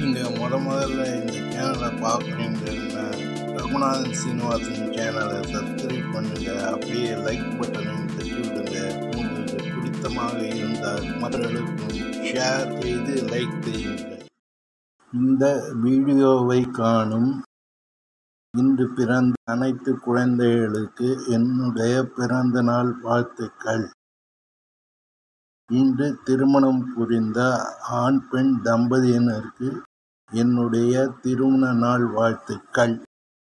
நீங்கள் முத முதல்ல இந்த சேனலை பார்க்குறீங்கன்னா ரகுநாதன் சீனிவாசன் சேனலை சப்ஸ்கிரைப் பண்ணுங்கள் அப்படியே லைக் பட்டனையும் தட்டி விடுங்க உங்களுக்கு பிடித்தமாக இருந்தால் மற்றவர்களுக்கும் ஷேர் செய்து லைக் செய்யுங்கள் இந்த வீடியோவை காணும் இன்று பிறந்த அனைத்து குழந்தைகளுக்கு என்னுடைய பிறந்த நாள் வாழ்த்துக்கள் இன்று திருமணம் புரிந்த ஆண் பெண் தம்பதியினருக்கு என்னுடைய திருமண நாள் வாழ்த்துக்கள்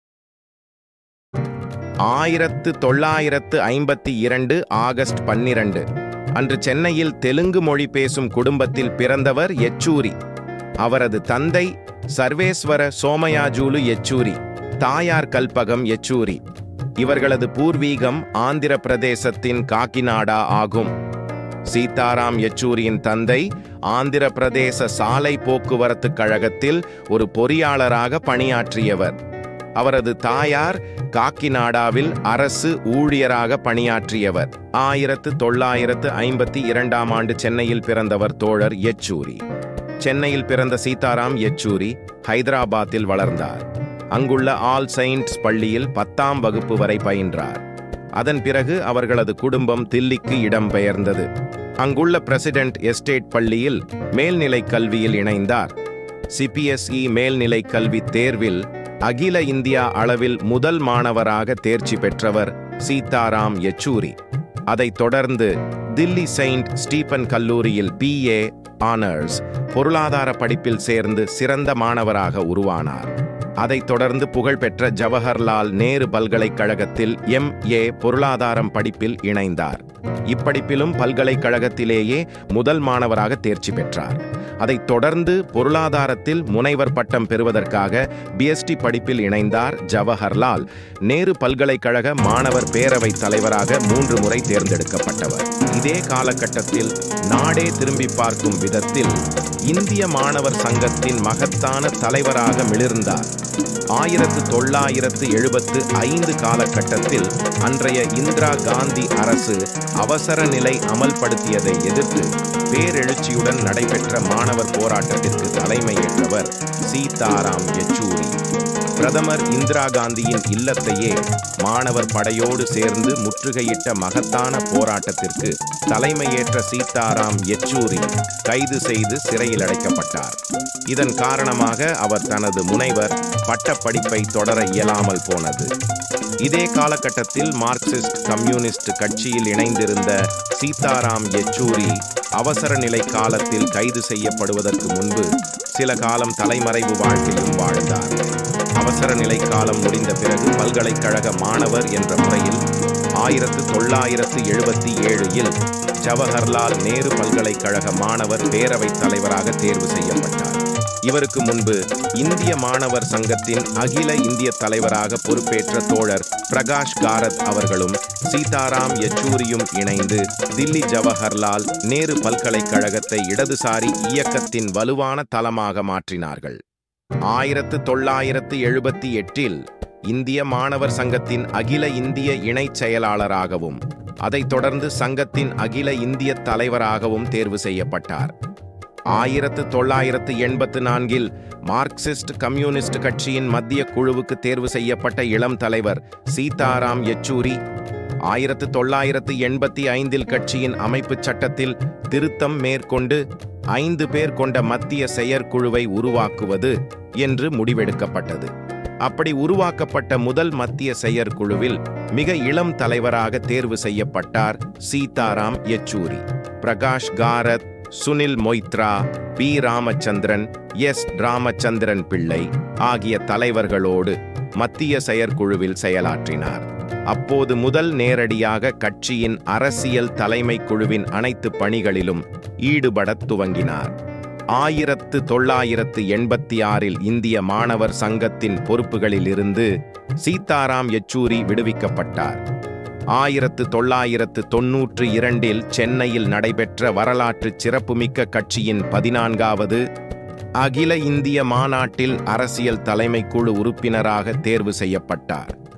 ஆயிரத்து தொள்ளாயிரத்து ஐம்பத்தி இரண்டு ஆகஸ்ட் பன்னிரண்டு அன்று சென்னையில் தெலுங்கு மொழி பேசும் குடும்பத்தில் பிறந்தவர் யெச்சூரி அவரது தந்தை சர்வேஸ்வர சோமயாஜூலு யெச்சூரி தாயார் கல்பகம் யெச்சூரி இவர்களது பூர்வீகம் ஆந்திர பிரதேசத்தின் காக்கிநாடா ஆகும் சீதாராம் யெச்சூரியின் தந்தை ஆந்திர பிரதேச சாலை போக்குவரத்து கழகத்தில் ஒரு பொறியாளராக பணியாற்றியவர் அவரது தாயார் காக்கிநாடாவில் அரசு ஊழியராக பணியாற்றியவர் ஆயிரத்து தொள்ளாயிரத்து ஐம்பத்தி இரண்டாம் ஆண்டு சென்னையில் பிறந்தவர் தோழர் யெச்சூரி சென்னையில் பிறந்த சீதாராம் யெச்சூரி ஹைதராபாத்தில் வளர்ந்தார் அங்குள்ள ஆல் செயின்ட்ஸ் பள்ளியில் பத்தாம் வகுப்பு வரை பயின்றார் அதன் பிறகு அவர்களது குடும்பம் தில்லிக்கு இடம்பெயர்ந்தது அங்குள்ள பிரசிடென்ட் எஸ்டேட் பள்ளியில் மேல்நிலை கல்வியில் இணைந்தார் சிபிஎஸ்இ மேல்நிலை கல்வி தேர்வில் அகில இந்தியா அளவில் முதல் மாணவராக தேர்ச்சி பெற்றவர் சீதாராம் யெச்சூரி அதைத் தொடர்ந்து தில்லி செயின்ட் ஸ்டீபன் கல்லூரியில் பிஏ ஆனர்ஸ் பொருளாதார படிப்பில் சேர்ந்து சிறந்த மாணவராக உருவானார் அதைத் தொடர்ந்து புகழ்பெற்ற ஜவஹர்லால் நேரு பல்கலைக்கழகத்தில் எம்.ஏ பொருளாதாரம் படிப்பில் இணைந்தார் இப்படிப்பிலும் பல்கலைக்கழகத்திலேயே முதல் மாணவராக தேர்ச்சி பெற்றார் அதைத் தொடர்ந்து பொருளாதாரத்தில் முனைவர் பட்டம் பெறுவதற்காக பிஎஸ்டி படிப்பில் இணைந்தார் ஜவஹர்லால் நேரு பல்கலைக்கழக மாணவர் பேரவைத் தலைவராக மூன்று முறை தேர்ந்தெடுக்கப்பட்டவர் இதே காலகட்டத்தில் நாடே திரும்பி பார்க்கும் விதத்தில் இந்திய மாணவர் சங்கத்தின் மகத்தான தலைவராக மிளிர்ந்தார் ஆயிரத்து தொள்ளாயிரத்து எழுபத்து ஐந்து காலகட்டத்தில் அன்றைய இந்திரா காந்தி அரசு அவசர நிலை அமல்படுத்தியதை எதிர்த்து பேரெழுச்சியுடன் நடைபெற்ற மாணவர் போராட்டத்திற்கு தலைமையேற்றவர் சீதாராம் யெச்சூரி பிரதமர் இந்திரா காந்தியின் இல்லத்தையே மாணவர் படையோடு சேர்ந்து முற்றுகையிட்ட மகத்தான போராட்டத்திற்கு தலைமையேற்ற சீதாராம் யெச்சூரி கைது செய்து சிறையில் அடைக்கப்பட்டார் இதன் காரணமாக அவர் தனது முனைவர் பட்டப்படிப்பை தொடர இயலாமல் போனது இதே காலகட்டத்தில் மார்க்சிஸ்ட் கம்யூனிஸ்ட் கட்சியில் இணைந்திருந்த சீதாராம் யெச்சூரி அவசர நிலை காலத்தில் கைது செய்யப்படுவதற்கு முன்பு சில காலம் தலைமறைவு வாழ்க்கையும் வாழ்ந்தார் அவசர நிலை காலம் முடிந்த பிறகு பல்கலைக்கழக மாணவர் என்ற முறையில் ஆயிரத்து தொள்ளாயிரத்து எழுபத்தி ஏழில் ஜவஹர்லால் நேரு பல்கலைக்கழக மாணவர் பேரவைத் தலைவராக தேர்வு செய்யப்பட்டார் இவருக்கு முன்பு இந்திய மாணவர் சங்கத்தின் அகில இந்திய தலைவராக பொறுப்பேற்ற தோழர் பிரகாஷ் காரத் அவர்களும் சீதாராம் யெச்சூரியும் இணைந்து தில்லி ஜவஹர்லால் நேரு பல்கலைக்கழகத்தை இடதுசாரி இயக்கத்தின் வலுவான தளமாக மாற்றினார்கள் ஆயிரத்து தொள்ளாயிரத்து எழுபத்தி எட்டில் இந்திய மாணவர் சங்கத்தின் அகில இந்திய இணைச் செயலாளராகவும் அதைத் தொடர்ந்து சங்கத்தின் அகில இந்திய தலைவராகவும் தேர்வு செய்யப்பட்டார் ஆயிரத்து தொள்ளாயிரத்து எண்பத்து நான்கில் மார்க்சிஸ்ட் கம்யூனிஸ்ட் கட்சியின் மத்திய குழுவுக்கு தேர்வு செய்யப்பட்ட இளம் தலைவர் சீதாராம் யெச்சூரி ஆயிரத்து தொள்ளாயிரத்து எண்பத்தி ஐந்தில் கட்சியின் அமைப்புச் சட்டத்தில் திருத்தம் மேற்கொண்டு ஐந்து பேர் கொண்ட மத்திய செயற்குழுவை உருவாக்குவது என்று முடிவெடுக்கப்பட்டது அப்படி உருவாக்கப்பட்ட முதல் மத்திய செயற்குழுவில் மிக இளம் தலைவராக தேர்வு செய்யப்பட்டார் சீதாராம் யெச்சூரி பிரகாஷ் காரத் சுனில் மொய்த்ரா பி ராமச்சந்திரன் எஸ் ராமச்சந்திரன் பிள்ளை ஆகிய தலைவர்களோடு மத்திய செயற்குழுவில் செயலாற்றினார் அப்போது முதல் நேரடியாக கட்சியின் அரசியல் தலைமை குழுவின் அனைத்து பணிகளிலும் ஈடுபடத் துவங்கினார் ஆயிரத்து தொள்ளாயிரத்து எண்பத்தி ஆறில் இந்திய மாணவர் சங்கத்தின் பொறுப்புகளில் இருந்து சீதாராம் யெச்சூரி விடுவிக்கப்பட்டார் ஆயிரத்து தொள்ளாயிரத்து தொன்னூற்று இரண்டில் சென்னையில் நடைபெற்ற வரலாற்று சிறப்புமிக்க கட்சியின் பதினான்காவது அகில இந்திய மாநாட்டில் அரசியல் தலைமைக்குழு உறுப்பினராக தேர்வு செய்யப்பட்டார்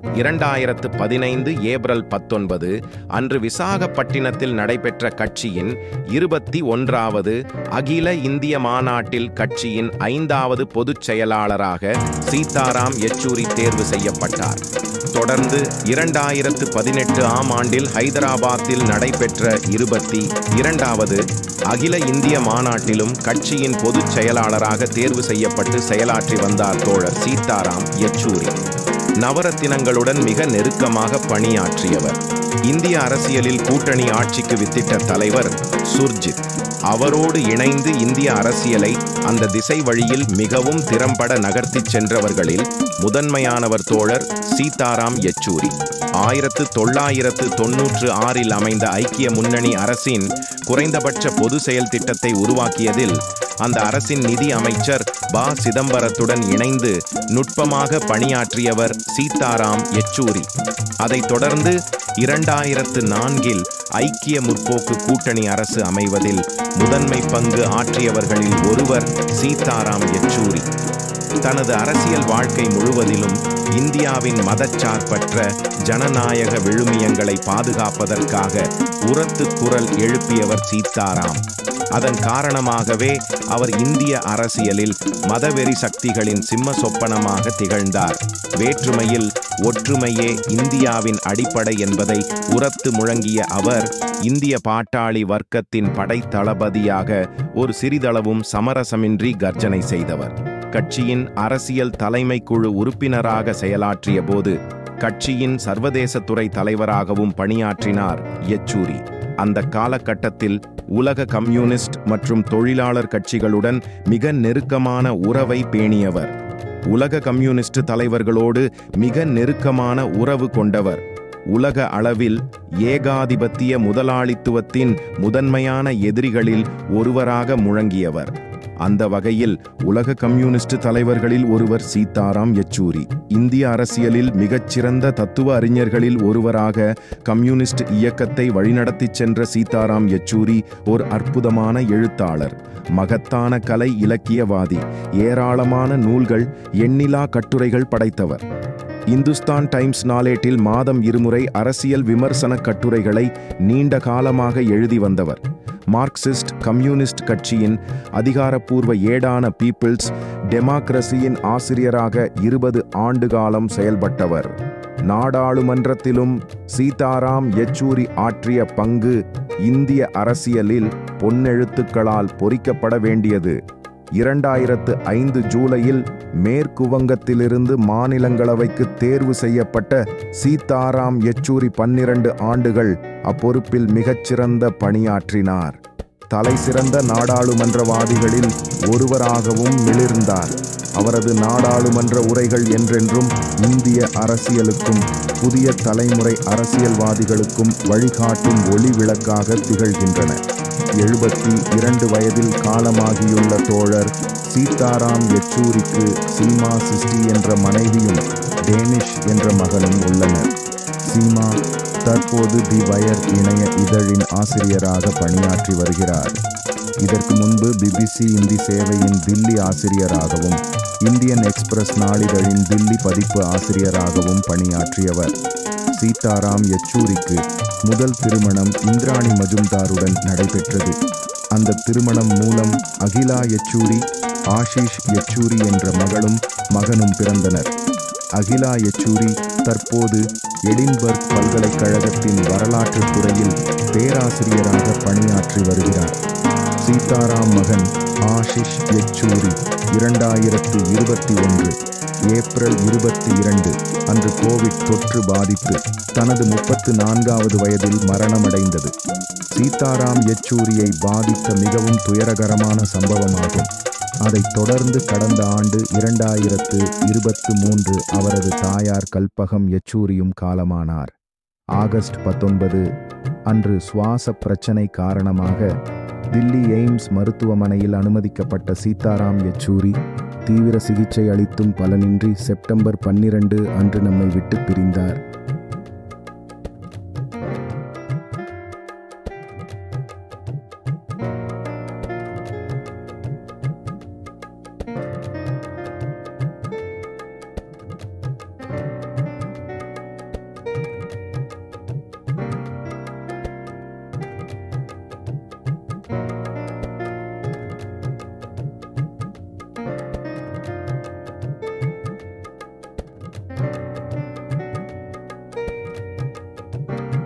இரண்டாயிரத்து பதினைந்து ஏப்ரல் பத்தொன்பது அன்று விசாகப்பட்டினத்தில் நடைபெற்ற கட்சியின் இருபத்தி ஒன்றாவது அகில இந்திய மாநாட்டில் கட்சியின் ஐந்தாவது பொதுச் செயலாளராக சீதாராம் யெச்சூரி தேர்வு செய்யப்பட்டார் தொடர்ந்து இரண்டாயிரத்து பதினெட்டு ஆம் ஆண்டில் ஹைதராபாத்தில் நடைபெற்ற இருபத்தி இரண்டாவது அகில இந்திய மாநாட்டிலும் கட்சியின் பொதுச் செயலாளராக தேர்வு செய்யப்பட்டு செயலாற்றி வந்தார் தோழர் சீதாராம் யெச்சூரி நவரத்தினங்களுடன் மிக நெருக்கமாக பணியாற்றியவர் இந்திய அரசியலில் கூட்டணி ஆட்சிக்கு வித்திட்ட தலைவர் சுர்ஜித் அவரோடு இணைந்து இந்திய அரசியலை அந்த திசை வழியில் மிகவும் திறம்பட நகர்த்திச் சென்றவர்களில் முதன்மையானவர் தோழர் சீதாராம் யெச்சூரி ஆயிரத்து தொள்ளாயிரத்து தொன்னூற்று ஆறில் அமைந்த ஐக்கிய முன்னணி அரசின் குறைந்தபட்ச பொது செயல் திட்டத்தை உருவாக்கியதில் அந்த அரசின் நிதி அமைச்சர் ப சிதம்பரத்துடன் இணைந்து நுட்பமாக பணியாற்றியவர் சீதாராம் யெச்சூரி அதைத் தொடர்ந்து இரண்டாயிரத்து நான்கில் ஐக்கிய முற்போக்கு கூட்டணி அரசு அமைவதில் முதன்மை பங்கு ஆற்றியவர்களில் ஒருவர் சீதாராம் யெச்சூரி தனது அரசியல் வாழ்க்கை முழுவதிலும் இந்தியாவின் மதச்சார்பற்ற ஜனநாயக விழுமியங்களை பாதுகாப்பதற்காக உரத்து குரல் எழுப்பியவர் சீதாராம் அதன் காரணமாகவே அவர் இந்திய அரசியலில் மதவெறி சக்திகளின் சிம்ம சொப்பனமாக திகழ்ந்தார் வேற்றுமையில் ஒற்றுமையே இந்தியாவின் அடிப்படை என்பதை உரத்து முழங்கிய அவர் இந்திய பாட்டாளி வர்க்கத்தின் படைத்தளபதியாக ஒரு சிறிதளவும் சமரசமின்றி கர்ஜனை செய்தவர் கட்சியின் அரசியல் தலைமை குழு உறுப்பினராக செயலாற்றிய போது கட்சியின் சர்வதேச துறை தலைவராகவும் பணியாற்றினார் யெச்சூரி அந்த காலகட்டத்தில் உலக கம்யூனிஸ்ட் மற்றும் தொழிலாளர் கட்சிகளுடன் மிக நெருக்கமான உறவை பேணியவர் உலக கம்யூனிஸ்ட் தலைவர்களோடு மிக நெருக்கமான உறவு கொண்டவர் உலக அளவில் ஏகாதிபத்திய முதலாளித்துவத்தின் முதன்மையான எதிரிகளில் ஒருவராக முழங்கியவர் அந்த வகையில் உலக கம்யூனிஸ்ட் தலைவர்களில் ஒருவர் சீதாராம் யெச்சூரி இந்திய அரசியலில் மிகச்சிறந்த தத்துவ அறிஞர்களில் ஒருவராக கம்யூனிஸ்ட் இயக்கத்தை வழிநடத்திச் சென்ற சீதாராம் யெச்சூரி ஒரு அற்புதமான எழுத்தாளர் மகத்தான கலை இலக்கியவாதி ஏராளமான நூல்கள் எண்ணிலா கட்டுரைகள் படைத்தவர் இந்துஸ்தான் டைம்ஸ் நாளேட்டில் மாதம் இருமுறை அரசியல் விமர்சன கட்டுரைகளை நீண்ட காலமாக எழுதி வந்தவர் மார்க்சிஸ்ட் கம்யூனிஸ்ட் கட்சியின் அதிகாரப்பூர்வ ஏடான பீப்பிள்ஸ் டெமோக்ரசியின் ஆசிரியராக இருபது ஆண்டு காலம் செயல்பட்டவர் நாடாளுமன்றத்திலும் சீதாராம் யெச்சூரி ஆற்றிய பங்கு இந்திய அரசியலில் பொன்னெழுத்துக்களால் பொறிக்கப்பட வேண்டியது இரண்டாயிரத்து ஐந்து ஜூலையில் மேற்கு வங்கத்திலிருந்து மாநிலங்களவைக்கு தேர்வு செய்யப்பட்ட சீதாராம் யெச்சூரி பன்னிரண்டு ஆண்டுகள் அப்பொறுப்பில் மிகச்சிறந்த பணியாற்றினார் தலைசிறந்த நாடாளுமன்றவாதிகளில் ஒருவராகவும் மிளிர்ந்தார் அவரது நாடாளுமன்ற உரைகள் என்றென்றும் இந்திய அரசியலுக்கும் புதிய தலைமுறை அரசியல்வாதிகளுக்கும் வழிகாட்டும் ஒளி விளக்காக திகழ்கின்றன எழுபத்தி இரண்டு வயதில் காலமாகியுள்ள தோழர் சீதாராம் யெச்சூரிக்கு சீமா சிஸ்டி என்ற மனைவியும் டேனிஷ் என்ற மகனும் உள்ளனர் சீமா தற்போது தி வயர் இணைய இதழின் ஆசிரியராக பணியாற்றி வருகிறார் இதற்கு முன்பு பிபிசி இந்தி சேவையின் தில்லி ஆசிரியராகவும் இந்தியன் எக்ஸ்பிரஸ் நாளிதழின் தில்லி பதிப்பு ஆசிரியராகவும் பணியாற்றியவர் சீதாராம் யெச்சூரிக்கு முதல் திருமணம் இந்திராணி மஜும்தாருடன் நடைபெற்றது அந்த திருமணம் மூலம் அகிலா யெச்சூரி ஆஷிஷ் யெச்சூரி என்ற மகளும் மகனும் பிறந்தனர் அகிலா யெச்சூரி தற்போது எடின்பர்க் பல்கலைக்கழகத்தின் வரலாற்றுத் துறையில் பேராசிரியராக பணியாற்றி வருகிறார் சீதாராம் மகன் ஆஷிஷ் யெச்சூரி இரண்டாயிரத்து இருபத்தி ஒன்று ஏப்ரல் இருபத்தி இரண்டு அன்று கோவிட் தொற்று பாதித்து தனது முப்பத்து நான்காவது வயதில் மரணமடைந்தது சீதாராம் யெச்சூரியை பாதித்த மிகவும் துயரகரமான சம்பவமாகும் அதைத் தொடர்ந்து கடந்த ஆண்டு இரண்டாயிரத்து இருபத்து மூன்று அவரது தாயார் கல்பகம் யெச்சூரியும் காலமானார் ஆகஸ்ட் பத்தொன்பது அன்று சுவாச பிரச்சனை காரணமாக தில்லி எய்ம்ஸ் மருத்துவமனையில் அனுமதிக்கப்பட்ட சீதாராம் யெச்சூரி தீவிர சிகிச்சை அளித்தும் பலனின்றி செப்டம்பர் பன்னிரண்டு அன்று நம்மை விட்டு பிரிந்தார்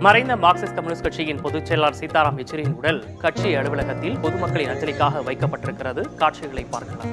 மறைந்த மார்க்சிஸ்ட் கம்யூனிஸ்ட் கட்சியின் பொதுச் செயலாளர் சீதாராம் யெச்சூரியின் உடல் கட்சி அலுவலகத்தில் பொதுமக்களின் அஞ்சலிக்காக வைக்கப்பட்டிருக்கிறது காட்சிகளை பார்க்கலாம்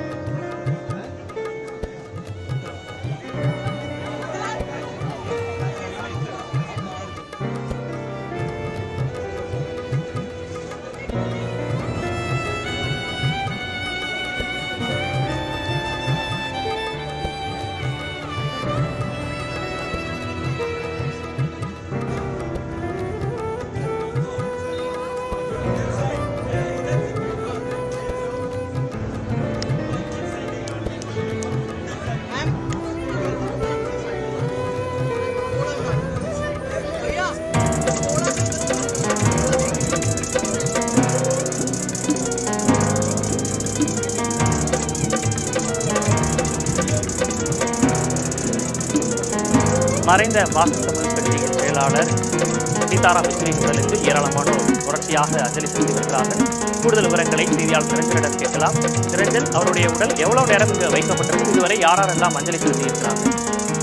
மறைந்த மார்க்சிஸ்ட் கம்யூனிஸ்ட் கட்சியின் செயலாளர் சீதாராம் யெச்சூரியின் உடலுக்கு ஏராளமானோர் தொடர்ச்சியாக அஞ்சலி செலுத்தி வருகிறார்கள் கூடுதல் விவரங்களை செய்தியாளர் நிரஞ்சனிடம் கேட்கலாம் நிரஞ்சன் அவருடைய உடல் எவ்வளவு நேரம் இங்கு வைக்கப்பட்டிருக்கு இதுவரை யாரெல்லாம் அஞ்சலி செலுத்தி இருக்கிறார்கள்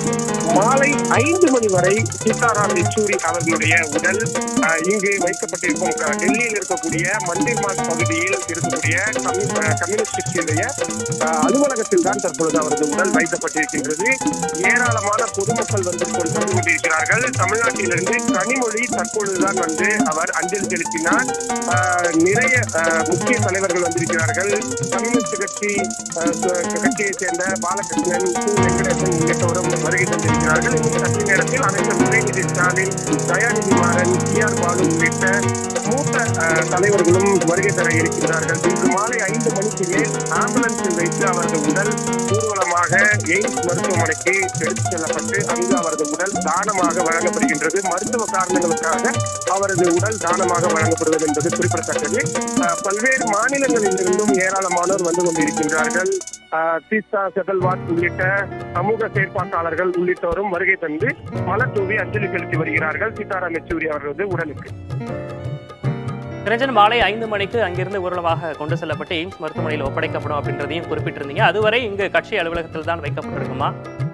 மாலை ஐந்து மணி வரை சீதாராம் யெச்சூரி அவர்களுடைய உடல் அஹ், இங்கு வைக்கப்பட்டிருக்கும் க- டெல்லியில் இருக்கக்கூடிய மந்திர் மார்க் பகுதியில் இருக்கக்கூடிய கம்யூ- அஹ், கம்யூனிஸ்ட் கட்சியுடைய அஹ், அலுவலகத்தில் தான் தற்பொழுது அவரது உடல் வைக்கப்பட்டிருக்கின்றது ஏராளமான பொதுமக்கள் வந்து கொண்டு வந்து கொண்டிருக்கிறார்கள் தமிழ்நாட்டிலிருந்து கனிமொழி தற்பொழுதுதான் வந்து அவர் அஞ்சலி செலுத்தினார் அஹ், நிறைய அஹ், முக்கிய தலைவர்கள் வந்திருக்கிறார்கள் கம்யூனிஸ்ட் கட்சி அஹ், சு- கட்சியைச் சேர்ந்த பாலகிருஷ்ணன் கு வெங்கடேசன் உள்ளிட்டோரும் வருகை தந்திருக்கிறார்கள் இன்னும் சற்று நேரத்தில் அமைச்சர் உதயநிதி ஸ்டாலின் தயாநிதி மாறன் டி ஆர் பாலு உள்ளிட்ட மூத்த அஹ், தலைவர்களும் வருகை தர இருக்கின்றார்கள் இன்று மாலை ஐந்து மணிக்கு மேல் ஆம்புலன்ஸில் வைத்து அவரது உடல் ஊர்வலமாக எய்ம்ஸ் மருத்துவமனைக்கு எடுத்துச் செல்லப்பட்டு அங்கு அவரது உடல் தானமாக வழங்கப்படுகின்றது மருத்துவ காரணங்களுக்காக அவரது உடல் தானமாக வழங்கப்படுவது என்பது குறிப்பிடத்தக்கது அஹ், பல்வேறு மாநிலங்களிலிருந்தும் ஏராளமானோர் வந்து கொண்டிருக்கின்றார்கள் அஹ், தீஸ்தா செதல்வாட் உள்ளிட்ட சமூக செயற்பாட்டாளர்கள் உள்ளிட்டோரும் வருகை தந்து மலர் தூவி அஞ்சலி செலுத்தி வருகிறார்கள் சீதாராம் யெச்சூரி அவர்களது உடலுக்கு நிரஞ்சன் மாலை ஐந்து மணிக்கு அங்கிருந்து ஊர்வலமாக கொண்டு செல்லப்பட்டு எய்ம்ஸ் மருத்துவமனையில் ஒப்படைக்கப்படும் அப்படின்றதையும் குறிப்பிட்டிருந்தீங்க அதுவரை இங்கு கட்சி அலுவலகத்தில் தான் வைக்கப்பட்டிருக்குமா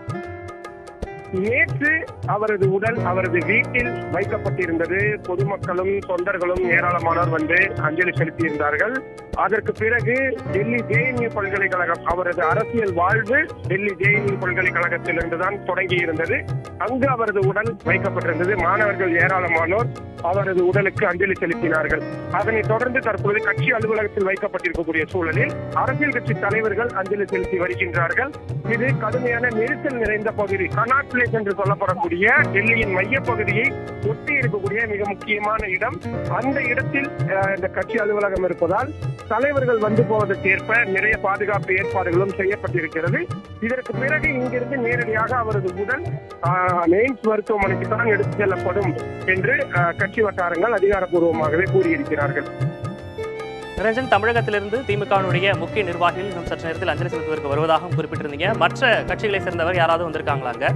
நேற்று அவரது உடல் அவரது வீட்டில் வைக்கப்பட்டிருந்தது பொதுமக்களும் தொண்டர்களும் ஏராளமானோர் வந்து அஞ்சலி செலுத்தியிருந்தார்கள் அதற்கு பிறகு டெல்லி ஜேஎன்யூ பல்கலைக்கழகம் அவரது அரசியல் வாழ்வு டெல்லி ஜேஎன்யூ பல்கலைக்கழகத்திலிருந்து தான் தொடங்கி இருந்தது அங்கு அவரது உடல் வைக்கப்பட்டிருந்தது மாணவர்கள் ஏராளமானோர் அவரது உடலுக்கு அஞ்சலி செலுத்தினார்கள் அதனைத் தொடர்ந்து தற்போது கட்சி அலுவலகத்தில் வைக்கப்பட்டிருக்கக்கூடிய சூழலில் அரசியல் கட்சி தலைவர்கள் அஞ்சலி செலுத்தி வருகின்றார்கள் இது கடுமையான நெரிசல் நிறைந்த பகுதி கனாட் பிளேஸ் என்று சொல்லப்படக்கூடிய டெல்லியின் மையப்பகுதியை ஒட்டி இருக்கக்கூடிய மிக முக்கியமான இடம் அந்த இடத்தில் அஹ், இந்த கட்சி அலுவலகம் இருப்பதால் தலைவர்கள் வந்து போவதற்கு ஏற்ப நிறைய பாதுகாப்பு ஏற்பாடுகளும் செய்யப்பட்டிருக்கிறது இதற்கு பிறகு இங்கிருந்து நேரடியாக அவரது உடல் ஆஹ், எய்ம்ஸ் மருத்துவமனைக்கு தான் எடுத்துச் செல்லப்படும் என்று ஆஹ், கட்சி வட்டாரங்கள் அதிகாரப்பூர்வமாகவே கூறியிருக்கிறார்கள் நிரஞ்சன் தமிழகத்திலிருந்து திமுகவினுடைய முக்கிய நிர்வாகிகள் இன்னும் சற்று நேரத்தில் அஞ்சலி செலுத்துவதற்கு வருவதாகவும் குறிப்பிட்டிருந்தீங்க மற்ற கட்சிகளை சேர்ந்தவர் யாராவது வந்திருக்காங்களாங்க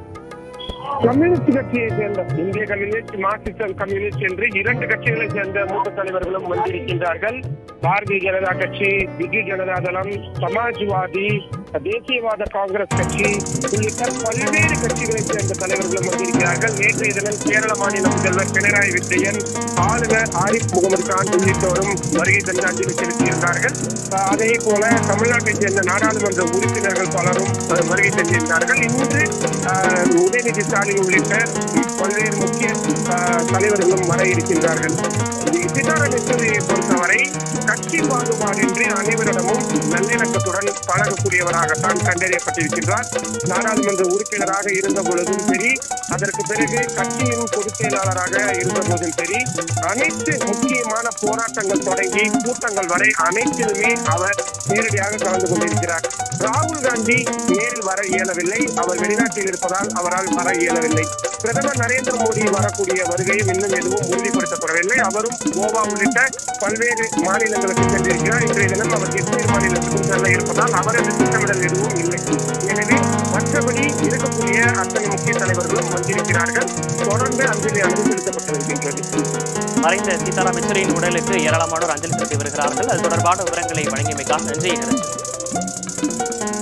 கம்யூனிஸ்ட் கட்சியை சேர்ந்த இந்திய கம்யூனிஸ்ட் மார்க்சிஸ்ட் கம்யூனிஸ்ட் என்று இரண்டு கட்சிகளை சேர்ந்த மூத்த தலைவர்களும் வந்திருக்கின்றார்கள் பாரதிய ஜனதா கட்சி பிஜு ஜனதா தளம் சமாஜ்வாதி தேசியவாத காங்கிரஸ் கட்சி உள்ளிட்ட பல்வேறு கட்சிகளை சேர்ந்த தலைவர்களும் வந்திருக்கிறார்கள் நேற்றைய தினம் கேரள மாநில முதல்வர் பினராயி விஜயன் ஆளுநர் ஆரிஃப் முகமது கான் உள்ளிட்டோரும் வருகை தந்து அஞ்சலி செலுத்தியிருந்தார்கள் அஹ் அதே போல தமிழ்நாட்டைச் சேர்ந்த நாடாளுமன்ற உறுப்பினர்கள் பலரும் அஹ், வருகை தந்திருந்தார்கள் இன்று அஹ், உதயநிதி ஸ்டாலின் உள்ளிட்ட பல்வேறு முக்கிய அஹ், தலைவர்களும் வர இருக்கின்றார்கள் இது சீதாராம் யெச்சூரியை பொறுத்தவரை கட்சி பாகுபாடின்றி அனைவரிடமும் நல்லிணக்கத்துடன் பழகக்கூடியவராகத்தான் கண்டறியப்பட்டிருக்கின்றார் நாடாளுமன்ற உறுப்பினராக இருந்த பொழுதும் சரி அதற்கு பிறகு கட்சியின் பொதுச் செயலாளராக இருந்த போதும் சரி அனைத்து முக்கியமான போராட்டங்கள் தொடங்கி கூட்டங்கள் வரை அனைத்திலுமே அவர் நேரடியாக கலந்து கொண்டிருக்கிறார் ராகுல் காந்தி நேரில் வர இயலவில்லை அவர் வெளிநாட்டில் இருப்பதால் அவரால் வர இயலவில்லை பிரதமர் நரேந்திர மோடி வரக்கூடிய வருகையும் இன்னும் எதுவும் உறுதிப்படுத்தப்படவில்லை அவரும் கோவா உள்ளிட்ட பல்வேறு மாநிலங்களுக்கு சென்றிருக்கிறார் இன்றைய தினம் அவர் காஷ்மீர் மாநிலத்துக்கும் செல்ல இருப்பதால் அவரது திட்டமிடல் எதுவும் இல்லை எனவே மற்றபடி இருக்கக்கூடிய அத்தனை முக்கிய தலைவர்களும் வந்திருக்கிறார்கள் தொடர்ந்து அஞ்சலி அனுப்பி செலுத்தப்பட்டு வருகின்றது மறைந்த சீதாராம் யெச்சூரியின் உடலுக்கு ஏராளமானோர் அஞ்சலி செலுத்தி வருகிறார்கள் அது தொடர்பான விவரங்களை வழங்கியமைக்காக நன்றி நிரஞ்சன்